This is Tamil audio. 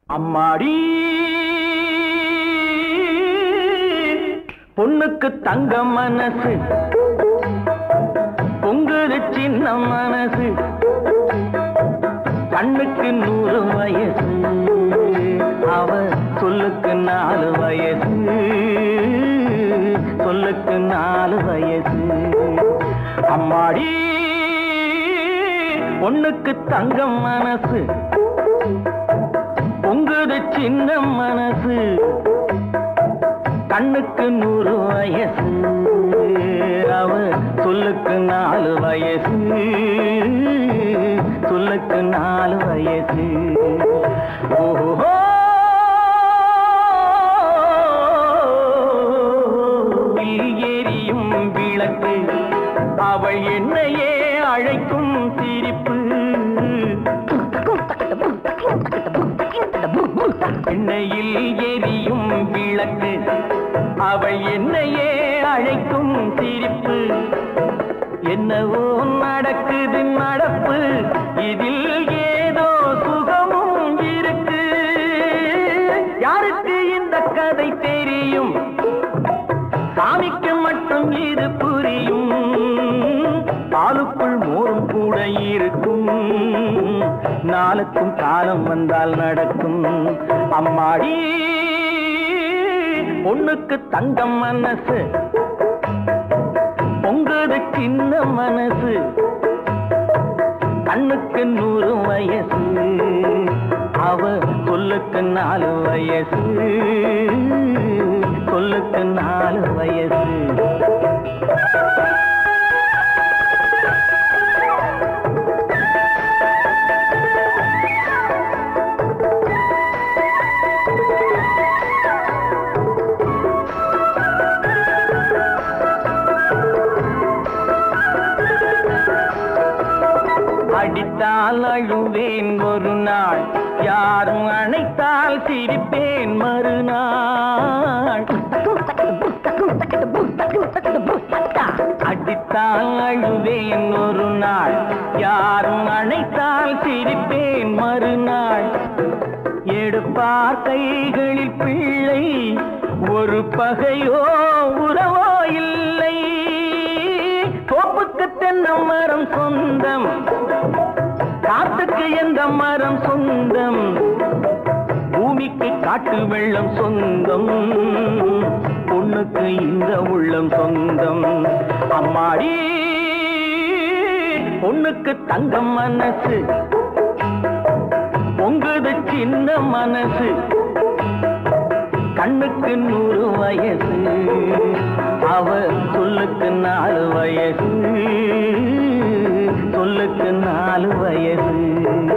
அம்மாடி பொண்ணுக்கு தங்க மனசு பொங்குது சின்ன மனசு கண்ணுக்கு நூறு வயசு அவ சொல்லுக்கு நாலு வயசு சொல்லுக்கு நாலு வயசு அம்மாடி பொண்ணுக்கு தங்கம் மனசு பொங்குது சின்ன மனசு கண்ணுக்கு நூறு வயசு அவ சொல்லுக்கு நாலு வயசு சொல்லுக்கு நாலு வயசு ஓஹோ எரியும் விளக்கு அவள் என்னையே அழைக்கும் சிரிப்பு எண்ணெயில் எரியும் விளக்கு அவள் என்னையே அழைக்கும் சிரிப்பு என்னவோ நடக்குது நடப்பு இதில் ஏதோ சுகமும் இருக்கு யாருக்கு இந்த கதை தெரியும் சாமிக்கு மட்டும் இது புரியும் பாலுக்குள் மோரும் கூட இருக்கும் நாளுக்கும் காலம் வந்தால் நடக்கும் அம்மாடி பொண்ணுக்கு தங்கம் மனசு பொங்குது சின்ன மனசு கண்ணுக்கு நூறு வயசு அவ சொல்லுக்கு நாலு வயசு சொல்லுக்கு நாலு வயசு அடித்தால் அழுவேன் ஒரு நாள் யாரும் அணைத்தால் சிரிப்பேன் மறுநாள் அடித்தால் அழுவேன் ஒரு நாள் யாரும் அணைத்தால் சிரிப்பேன் மறுநாள் எடுப்பார் கைகளில் பிள்ளை ஒரு பகையோ உறவோ இல்லை தோப்புக்கு தென்னை மரம் சொந்தம் காத்துக்கு எந்த மரம் சொந்தம் பூமிக்கு காட்டு வெள்ளம் சொந்தம் பொண்ணுக்கு இந்த உள்ளம் சொந்தம் அம்மாடி பொண்ணுக்கு தங்கம் மனசு பொங்குது சின்ன மனசு கண்ணுக்கு நூறு வயசு அவ சொல்லுக்கு நாலு வயசு சொல்லுக்கு நாலு வயசு